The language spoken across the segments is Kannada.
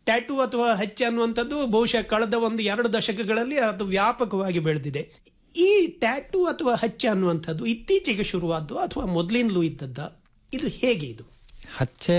ಟ್ಯಾಟೂ ಅಥವಾ ಹಚ್ಚೆ ಅನ್ನುವಂಥದ್ದು ಬಹುಶಃ ಕಳೆದ ಒಂದು ಎರಡು ದಶಕಗಳಲ್ಲಿ ಅದು ವ್ಯಾಪಕವಾಗಿ ಬೆಳೆದಿದೆ ಈ ಟ್ಯಾಟೂ ಅಥವಾ ಹಚ್ಚೆ ಅನ್ನುವಂಥದ್ದು ಇತ್ತೀಚೆಗೆ ಶುರುವಾದ್ದು ಅಥವಾ ಮೊದಲಿಂದಲೂ ಇದ್ದದ್ದ ಇದು ಹೇಗೆ ಇದು ಹಚ್ಚೆ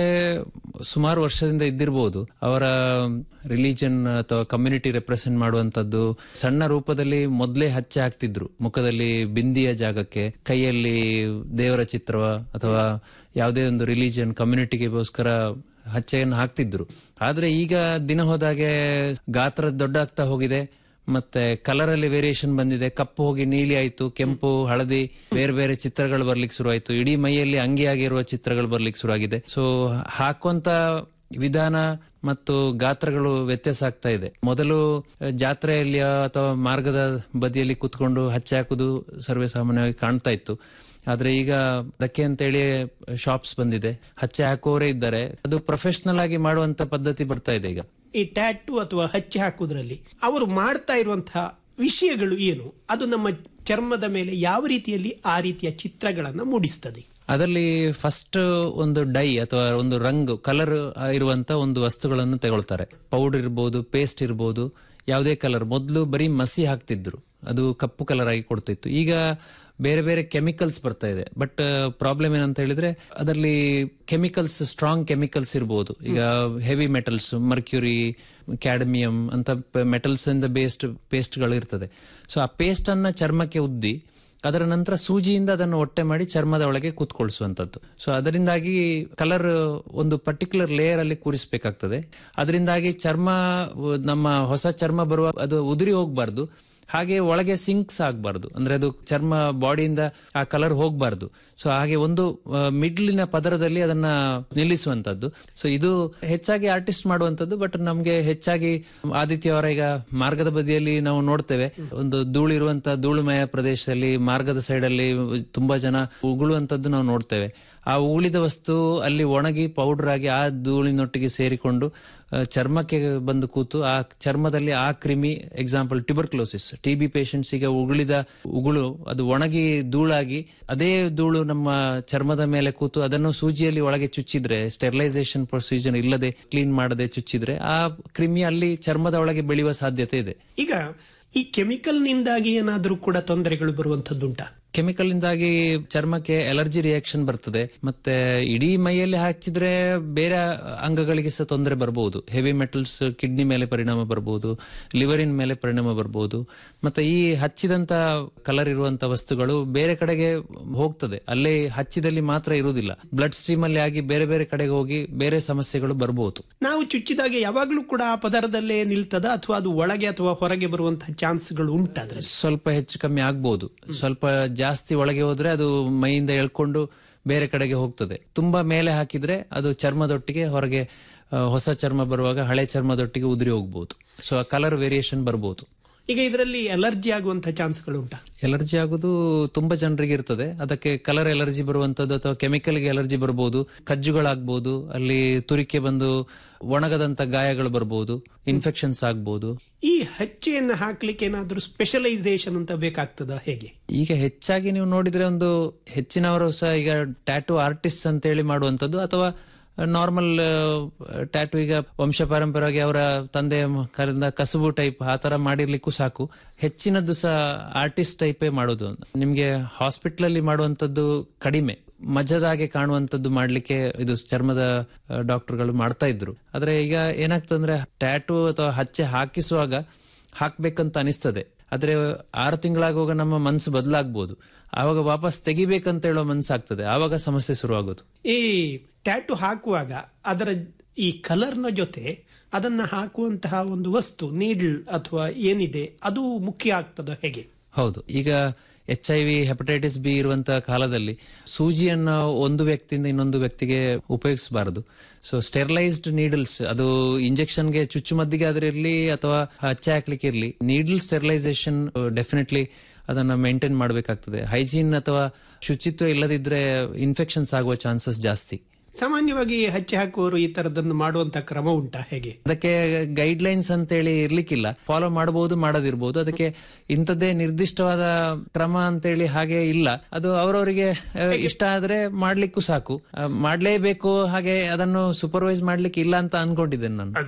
ಸುಮಾರು ವರ್ಷದಿಂದ ಇದ್ದಿರಬಹುದು ಅವರ ರಿಲಿಜನ್ ಅಥವಾ ಕಮ್ಯುನಿಟಿ ರೆಪ್ರೆಸೆಂಟ್ ಮಾಡುವಂತದ್ದು ಸಣ್ಣ ರೂಪದಲ್ಲಿ ಮೊದಲೇ ಹಚ್ಚೆ ಹಾಕ್ತಿದ್ರು ಮುಖದಲ್ಲಿ ಬಿಂದಿಯ ಜಾಗಕ್ಕೆ ಕೈಯಲ್ಲಿ ದೇವರ ಚಿತ್ರವ ಅಥವಾ ಯಾವುದೇ ಒಂದು ರಿಲಿಜನ್ ಕಮ್ಯುನಿಟಿಗೆಗೋಸ್ಕರ ಹಚ್ಚೆಯನ್ನು ಹಾಕ್ತಿದ್ರು ಆದ್ರೆ ಈಗ ದಿನ ಹೋದಾಗೆ ಗಾತ್ರ ದೊಡ್ಡ ಆಗ್ತಾ ಹೋಗಿದೆ ಮತ್ತೆ ಕಲರ್ ಅಲ್ಲಿ ವೇರಿಯೇಷನ್ ಬಂದಿದೆ ಕಪ್ಪು ಹೋಗಿ ನೀಲಿ ಆಯ್ತು ಕೆಂಪು ಹಳದಿ ಬೇರೆ ಬೇರೆ ಚಿತ್ರಗಳು ಬರ್ಲಿಕ್ಕೆ ಶುರು ಆಯ್ತು ಇಡೀ ಮೈಯಲ್ಲಿ ಅಂಗಿಯಾಗಿರುವ ಚಿತ್ರಗಳು ಬರ್ಲಿಕ್ಕೆ ಶುರು ಆಗಿದೆ ಸೊ ಹಾಕುವಂತ ವಿಧಾನ ಮತ್ತು ಗಾತ್ರಗಳು ವ್ಯತ್ಯಾಸ ಆಗ್ತಾ ಇದೆ ಮೊದಲು ಜಾತ್ರೆಯಲ್ಲಿ ಅಥವಾ ಮಾರ್ಗದ ಬದಿಯಲ್ಲಿ ಕೂತ್ಕೊಂಡು ಹಚ್ಚೆ ಹಾಕುದು ಸರ್ವೇ ಸಾಮಾನ್ಯವಾಗಿ ಕಾಣ್ತಾ ಇತ್ತು ಆದ್ರೆ ಈಗ ಅದಕ್ಕೆ ಅಂತೇಳಿ ಶಾಪ್ಸ್ ಬಂದಿದೆ ಹಚ್ಚೆ ಹಾಕುವವರೇ ಇದ್ದಾರೆ ಅದು ಪ್ರೊಫೆಷನಲ್ ಆಗಿ ಮಾಡುವಂತ ಪದ್ಧತಿ ಬರ್ತಾ ಇದೆ ಈಗ ಈ ಟ್ಯಾಟೂ ಅಥವಾ ಹಚ್ಚೆ ಹಾಕುವುದರಲ್ಲಿ ಅವರು ಮಾಡ್ತಾ ಇರುವಂತಹ ವಿಷಯಗಳು ಏನು ಅದು ನಮ್ಮ ಚರ್ಮದ ಮೇಲೆ ಯಾವ ರೀತಿಯಲ್ಲಿ ಆ ರೀತಿಯ ಚಿತ್ರಗಳನ್ನು ಮೂಡಿಸ್ತದೆ ಅದರಲ್ಲಿ ಫಸ್ಟ್ ಒಂದು ಡೈ ಅಥವಾ ಒಂದು ರಂಗು ಕಲರ್ ಇರುವಂತ ಒಂದು ವಸ್ತುಗಳನ್ನು ತಗೊಳ್ತಾರೆ ಪೌಡರ್ ಇರ್ಬೋದು ಪೇಸ್ಟ್ ಇರ್ಬೋದು ಯಾವುದೇ ಕಲರ್ ಮೊದಲು ಬರೀ ಮಸಿ ಹಾಕ್ತಿದ್ರು ಅದು ಕಪ್ಪು ಕಲರ್ ಆಗಿ ಕೊಡ್ತಿತ್ತು ಈಗ ಬೇರೆ ಬೇರೆ ಕೆಮಿಕಲ್ಸ್ ಬರ್ತಾ ಇದೆ ಬಟ್ ಪ್ರಾಬ್ಲಮ್ ಏನಂತ ಹೇಳಿದ್ರೆ ಅದರಲ್ಲಿ ಕೆಮಿಕಲ್ಸ್ ಸ್ಟ್ರಾಂಗ್ ಕೆಮಿಕಲ್ಸ್ ಇರ್ಬೋದು ಈಗ ಹೆವಿ ಮೆಟಲ್ಸ್ ಮರ್ಕ್ಯೂರಿ ಕ್ಯಾಡಮಿಯಂ ಅಂತ ಮೆಟಲ್ಸ್ ಇಂದ ಬೇಸ್ಡ್ ಪೇಸ್ಟ್ಗಳು ಇರ್ತದೆ ಸೊ ಆ ಪೇಸ್ಟ್ ಅನ್ನ ಚರ್ಮಕ್ಕೆ ಉದ್ದಿ ಅದರ ನಂತರ ಸೂಜಿಯಿಂದ ಅದನ್ನು ಒಟ್ಟೆ ಮಾಡಿ ಚರ್ಮದ ಒಳಗೆ ಕೂತ್ಕೊಳಿಸುವಂತದ್ದು ಸೊ ಅದರಿಂದಾಗಿ ಕಲರ್ ಒಂದು ಪರ್ಟಿಕ್ಯುಲರ್ ಲೇಯರ್ ಅಲ್ಲಿ ಕೂರಿಸಬೇಕಾಗ್ತದೆ ಅದರಿಂದಾಗಿ ಚರ್ಮ ನಮ್ಮ ಹೊಸ ಚರ್ಮ ಬರುವ ಅದು ಉದುರಿ ಹೋಗ್ಬಾರ್ದು ಹಾಗೆ ಒಳಗೆ ಸಿಂಕ್ಸ್ ಆಗಬಾರ್ದು ಅಂದ್ರೆ ಅದು ಚರ್ಮ ಬಾಡಿಯಿಂದ ಆ ಕಲರ್ ಹೋಗಬಾರ್ದು ಸೊ ಹಾಗೆ ಒಂದು ಮಿಡ್ಲಿನ ಪದರದಲ್ಲಿ ಅದನ್ನ ನಿಲ್ಲಿಸುವಂತದ್ದು ಸೊ ಇದು ಹೆಚ್ಚಾಗಿ ಆರ್ಟಿಸ್ಟ್ ಮಾಡುವಂತದ್ದು ಬಟ್ ನಮ್ಗೆ ಹೆಚ್ಚಾಗಿ ಆದಿತ್ಯ ಅವರ ಈಗ ಮಾರ್ಗದ ಬದಿಯಲ್ಲಿ ನಾವು ನೋಡ್ತೇವೆ ಒಂದು ಧೂಳಿರುವಂತ ಧೂಳುಮಯ ಪ್ರದೇಶದಲ್ಲಿ ಮಾರ್ಗದ ಸೈಡ್ ಅಲ್ಲಿ ತುಂಬಾ ಜನ ಉಗುಳುವಂತದ್ದು ನಾವು ನೋಡ್ತೇವೆ ಆ ಉಳಿದ ವಸ್ತು ಅಲ್ಲಿ ಒಣಗಿ ಪೌಡರ್ ಆಗಿ ಆ ಧೂಳಿನೊಟ್ಟಿಗೆ ಸೇರಿಕೊಂಡು ಚರ್ಮಕ್ಕೆ ಬಂದು ಕೂತು ಆ ಚರ್ಮದಲ್ಲಿ ಆ ಕ್ರಿಮಿ example tuberculosis T B patients ಈಗ ಉಗುಳಿದ ಉಗುಳು ಅದು ಒಣಗಿ ಧೂಳಾಗಿ ಅದೇ ಧೂಳು ನಮ್ಮ ಚರ್ಮದ ಮೇಲೆ ಕೂತು ಅದನ್ನು ಸೂಜಿಯಲ್ಲಿ ಒಳಗೆ ಚುಚ್ಚಿದ್ರೆ ಸ್ಟೆರಿಲೈಸೇಷನ್ ಪ್ರೊಸೀಜರ್ ಇಲ್ಲದೆ ಕ್ಲೀನ್ ಮಾಡದೆ ಚುಚ್ಚಿದ್ರೆ ಆ ಕ್ರಿಮಿ ಅಲ್ಲಿ ಚರ್ಮದ ಒಳಗೆ ಬೆಳೆಯುವ ಸಾಧ್ಯತೆ ಇದೆ ಈಗ ಈ ಕೆಮಿಕಲ್ ನಿಂದಾಗಿ ಏನಾದರೂ ಕೂಡ ತೊಂದರೆಗಳು ಬರುವಂತದ್ದುಂಟಾ ಕೆಮಿಕಲ್ ಇಂದಾಗಿ ಚರ್ಮಕ್ಕೆ ಅಲರ್ಜಿ ರಿಯಾಕ್ಷನ್ ಬರ್ತದೆ ಮತ್ತೆ ಇಡೀ ಮೈಯಲ್ಲಿ ಹಚ್ಚಿದ್ರೆ ಬೇರೆ ಅಂಗಗಳಿಗೆ ಸಹ ತೊಂದರೆ ಬರಬಹುದು ಹೆವಿ ಮೆಟಲ್ಸ್ ಕಿಡ್ನಿ ಮೇಲೆ ಪರಿಣಾಮ ಬರಬಹುದು ಲಿವರಿನ ಮೇಲೆ ಪರಿಣಾಮ ಬರಬಹುದು ಮತ್ತೆ ಈ ಹಚ್ಚಿದಂತ ಕಲರ್ ಇರುವಂತ ವಸ್ತುಗಳು ಬೇರೆ ಕಡೆಗೆ ಹೋಗ್ತದೆ ಅಲ್ಲೇ ಹಚ್ಚಿದಲ್ಲಿ ಮಾತ್ರ ಇರುವುದಿಲ್ಲ ಬ್ಲಡ್ ಸ್ಟ್ರೀಮ್ ಅಲ್ಲಿ ಆಗಿ ಬೇರೆ ಬೇರೆ ಕಡೆಗೆ ಹೋಗಿ ಬೇರೆ ಸಮಸ್ಯೆಗಳು ಬರಬಹುದು ನಾವು ಚುಚ್ಚಿದಾಗ ಯಾವಾಗಲೂ ಕೂಡ ಆ ಪದರದಲ್ಲೇ ನಿಲ್ತದ ಅಥವಾ ಅದು ಒಳಗೆ ಅಥವಾ ಹೊರಗೆ ಬರುವಂತಹ ಚಾನ್ಸ್ಗಳು ಉಂಟಾದ್ರೆ ಸ್ವಲ್ಪ ಹೆಚ್ಚು ಕಮ್ಮಿ ಆಗ್ಬಹುದು ಸ್ವಲ್ಪ ಜಾಸ್ತಿ ಒಳಗೆ ಹೋದ್ರೆ ಅದು ಮೈಯಿಂದ ಎಳ್ಕೊಂಡು ಬೇರೆ ಕಡೆಗೆ ಹೋಗ್ತದೆ ತುಂಬಾ ಮೇಲೆ ಹಾಕಿದ್ರೆ ಅದು ಚರ್ಮದೊಟ್ಟಿಗೆ ಹೊರಗೆ ಹೊಸ ಚರ್ಮ ಬರುವಾಗ ಹಳೆ ಚರ್ಮದೊಟ್ಟಿಗೆ ಉದುರಿ ಹೋಗ್ಬೋದು ಸೊ ಆ ಕಲರ್ ವೇರಿಯೇಷನ್ ಬರ್ಬೋದು ಈಗ ಇದರಲ್ಲಿ ಅಲರ್ಜಿ ಆಗುವಂತಹ ಚಾನ್ಸ್ಗಳು ಉಂಟಾ ಎಲರ್ಜಿ ಆಗುದು ತುಂಬಾ ಜನರಿಗೆ ಇರ್ತದೆ ಅದಕ್ಕೆ ಕಲರ್ ಎಲರ್ಜಿ ಬರುವಂತದ್ದು ಅಥವಾ ಕೆಮಿಕಲ್ಗೆ ಎಲರ್ಜಿ ಬರಬಹುದು ಕಜ್ಜುಗಳಾಗ್ಬೋದು ಅಲ್ಲಿ ತುರಿಕೆ ಬಂದು ಒಣಗದಂತ ಗಾಯಗಳು ಬರಬಹುದು ಇನ್ಫೆಕ್ಷನ್ಸ್ ಆಗ್ಬೋದು ಈ ಹಚ್ಚೆಯನ್ನು ಹಾಕ್ಲಿಕ್ಕೆ ಏನಾದ್ರೂ ಸ್ಪೆಷಲೈಸೇಷನ್ ಅಂತ ಬೇಕಾಗ್ತದ ಹೇಗೆ ಈಗ ಹೆಚ್ಚಾಗಿ ನೀವು ನೋಡಿದ್ರೆ ಒಂದು ಹೆಚ್ಚಿನವರು ಸಹ ಈಗ ಟ್ಯಾಟೂ ಆರ್ಟಿಸ್ಟ್ ಅಂತೇಳಿ ಮಾಡುವಂತದ್ದು ಅಥವಾ ನಾರ್ಮಲ್ ಟ್ಯಾಟೂ ಈಗ ವಂಶ ಪಾರಂಪರ್ಯವಾಗಿ ಅವರ ತಂದೆ ಕರಿಂದ ಕಸುಬು ಟೈಪ್ ಆ ತರ ಮಾಡಿರ್ಲಿಕ್ಕೂ ಸಾಕು ಹೆಚ್ಚಿನದ್ದು ಸಹ ಆರ್ಟಿಸ್ಟ್ ಟೈಪೇ ಮಾಡೋದು ನಿಮ್ಗೆ ಹಾಸ್ಪಿಟಲ್ ಅಲ್ಲಿ ಮಾಡುವಂತದ್ದು ಕಡಿಮೆ ಮಜದಾಗೆ ಕಾಣುವಂತದ್ದು ಮಾಡ್ಲಿಕ್ಕೆ ಇದು ಚರ್ಮದ ಡಾಕ್ಟರ್ಗಳು ಮಾಡ್ತಾ ಇದ್ರು ಆದ್ರೆ ಈಗ ಏನಾಗ್ತಂದ್ರೆ ಟ್ಯಾಟೂ ಅಥವಾ ಹಚ್ಚೆ ಹಾಕಿಸುವಾಗ ಹಾಕ್ಬೇಕಂತ ಅನಿಸ್ತದೆ ಆದ್ರೆ ಆರು ತಿಂಗಳಾಗುವಾಗ ನಮ್ಮ ಮನಸ್ಸು ಬದಲಾಗ್ಬೋದು ಆವಾಗ ವಾಪಸ್ ತೆಗಿಬೇಕಂತ ಹೇಳೋ ಮನಸ್ಸಾಗ್ತದೆ ಆವಾಗ ಸಮಸ್ಯೆ ಶುರುವಾಗೋದು ಈ ಟ್ಯಾಟು ಹಾಕುವಾಗ ಅದರ ಈ ಕಲರ್ನ ಜೊತೆ ಅದನ್ನ ಹಾಕುವಂತಹ ಒಂದು ವಸ್ತು ನೀಡ್ಲ್ ಅಥವಾ ಏನಿದೆ ಅದು ಮುಖ್ಯ ಆಗ್ತದ ಹೇಗೆ ಹೌದು ಈಗ H I V hepatitis B ಇರುವಂತಹ ಕಾಲದಲ್ಲಿ ಸೂಜಿಯನ್ನು ಒಂದು ವ್ಯಕ್ತಿಯಿಂದ ಇನ್ನೊಂದು ವ್ಯಕ್ತಿಗೆ ಉಪಯೋಗಿಸಬಾರದು ಸೊ ಸ್ಟೆರಿಲೈಸ್ಡ್ ನೀಡಲ್ಸ್ ಅದು ಇಂಜೆಕ್ಷನ್ಗೆ ಚುಚ್ಚುಮದ್ದಿಗೆ ಆದ್ರೆ ಇರಲಿ ಅಥವಾ ಹಚ್ಚೆ ಹಾಕ್ಲಿಕ್ಕೆ ಇರಲಿ ನೀಡಲ್ ಸ್ಟೆರಿಲೈಸೇಷನ್ ಡೆಫಿನೆಟ್ಲಿ ಅದನ್ನ ಮೇಂಟೈನ್ ಮಾಡಬೇಕಾಗ್ತದೆ ಹೈಜೀನ್ ಅಥವಾ ಶುಚಿತ್ವ ಇಲ್ಲದಿದ್ರೆ ಇನ್ಫೆಕ್ಷನ್ಸ್ ಆಗುವ ಚಾನ್ಸಸ್ ಜಾಸ್ತಿ ಸಾಮಾನ್ಯವಾಗಿ ಹಚ್ಚೆ ಹಾಕುವವರು ಈ ತರದನ್ನು ಮಾಡುವಂತ ಕ್ರಮ ಉಂಟಾ ಹೇಗೆ ಅದಕ್ಕೆ ಗೈಡ್ ಲೈನ್ಸ್ ಅಂತೇಳಿ ಇರ್ಲಿಕ್ಕಿಲ್ಲ ಫಾಲೋ ಮಾಡಬಹುದು ಮಾಡದಿರ್ಬೋದು ಅದಕ್ಕೆ ಇಂಥದ್ದೇ ನಿರ್ದಿಷ್ಟವಾದ ಕ್ರಮ ಅಂತೇಳಿ ಹಾಗೆ ಇಲ್ಲ ಅದು ಅವರವರಿಗೆ ಇಷ್ಟ ಆದ್ರೆ ಮಾಡ್ಲಿಕ್ಕೂ ಸಾಕು ಆ, ಮಾಡ್ಲೇಬೇಕು ಹಾಗೆ ಅದನ್ನು ಸೂಪರ್ವೈಸ್ ಮಾಡ್ಲಿಕ್ಕೆ ಇಲ್ಲ ಅಂತ ಅನ್ಕೊಂಡಿದ್ದೇನೆ ನಾನು